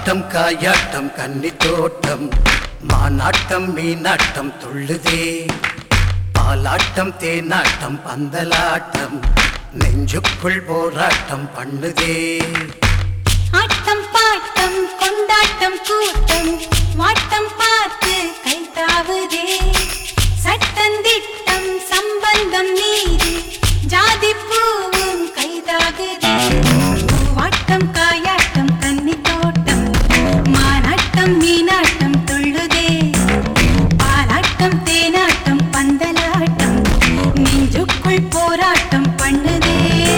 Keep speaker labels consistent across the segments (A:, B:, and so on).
A: பூவாட்டம் காயாட்டம் கன்னி தோட்டம் மானாட்டம் மீனாட்டம் துள்ளுதே பாலாட்டம் தேனாட்டம் பந்தலாட்டம் நெஞ்சுக்குள் போராட்டம் பண்ணுதே
B: ஆட்டம் பாட்டம் கொண்டாட்டம் கூட்டம் வாட்டம் பார்த்து கை தாவுதே சட்டந்திட்டம் சம்பந்தம் நீதி ஜாதி பூவும் கைதாகுதே பூவாட்டம் காயாட்டம் கன்னி தோட்டம் மானாட்டம் மீனாட்டம் துள்ளுதே பாலாட்டம் தேனாட்டம் பந்தலாட்டம் நெஞ்சுக்குள் போராட்டம் பண்ணுதே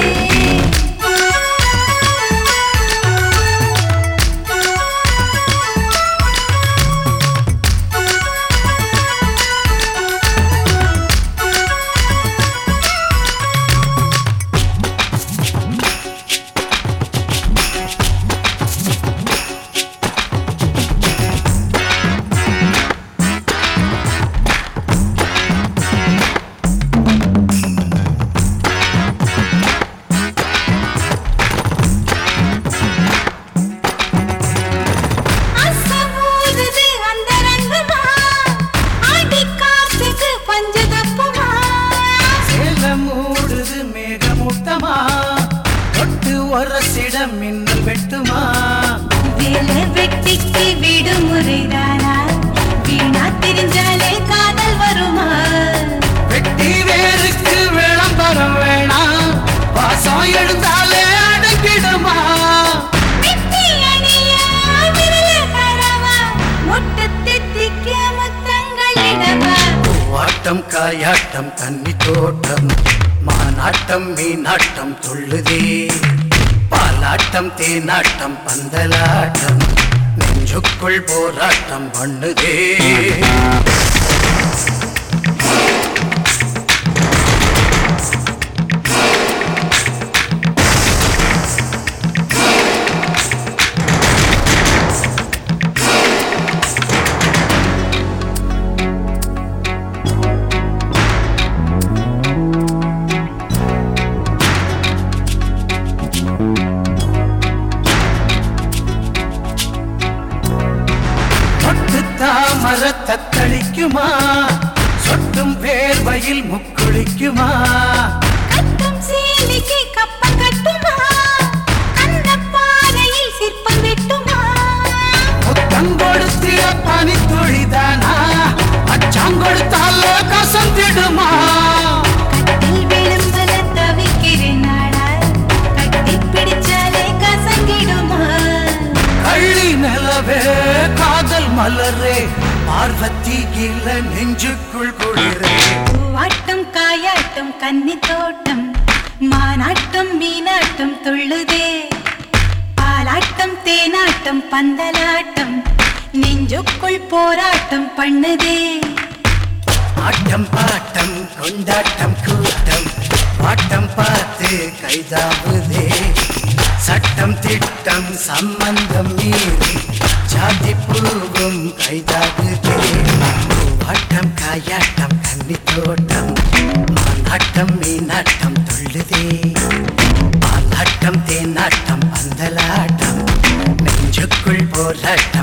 B: அசமூதுது அந்தரங்கமா ஆடி காத்துக்கு பஞ்சதப்புமா
A: சேலம் மூடுது மேகமூட்டமா தொட்டு ஒரசிடம் மின்னல் வெட்டுமா
B: வேலை வெட்டிக்கு விடுமுறைதானா வீணா தெரிஞ்சாலே காதல் வருமா
A: வெட்டி வேருக்கு விளம்பரம் வேணாம் வாசம் எழுந்தாலே அடங்கிடுமா
B: வெட்டி அணிய விரல தரவா முட்டு தித்திக்க முத்தங்கள் இடவா
A: பூவாட்டம் காயாட்டம் கன்னி தோட்டம் மானாட்டம் மீனாட்டம் துள்ளுதே பாலாட்டம் தேனாட்டம் பந்தலாட்டம் நெஞ்சுக்குள் போராட்டம் பண்ணுதே மொட்டு தாமர தத்தளிக்குமா சொட்டும் வேர்வையில் முக்குளிக்குமா
B: கட்டும் சீலிக்கு கப்பம் கட்டுமா அந்த பாறையில் சிற்பம் வெட்டுமா
A: முத்தம் கொடுத்திய பனி துளிதானா அச்சாங்கொடுத்தால கசந்திடுமா
B: கட்டில் விழும்பல தவிக்கிறேன் நாடா கட்டி பிடிச்சாலே கசங்கிடுமா
A: கள்ளி நிலவே காதல் மலரே பார்வதி கீழ நெஞ்சுக்குள் குளிரே
B: பூவாட்டம் காயாட்டம் கன்னி தோட்டம் மானாட்டம் மீனாட்டம் துள்ளுதே பாலாட்டம் தேனாட்டம் பந்தலாட்டம் நெஞ்சுக்குள் போராட்டம் பண்ணுதே
A: ஆட்டம் பாட்டம் கொண்டாட்டம் கூட்டம் பாட்டம் பார்த்து கைதாவுதே சட்டம் திட்டம் சம்பந்தம் மீறி ஜாதி பூவும் கைதாகுதே பூவாட்டம் காயாட்டம் கன்னி தோட்டம் மானாட்டம் மீனாட்டம் துள்ளுதே பாலாட்டம் தேனாட்டம் பந்தலாட்டம் நெஞ்சுக்குள் போராட்டம்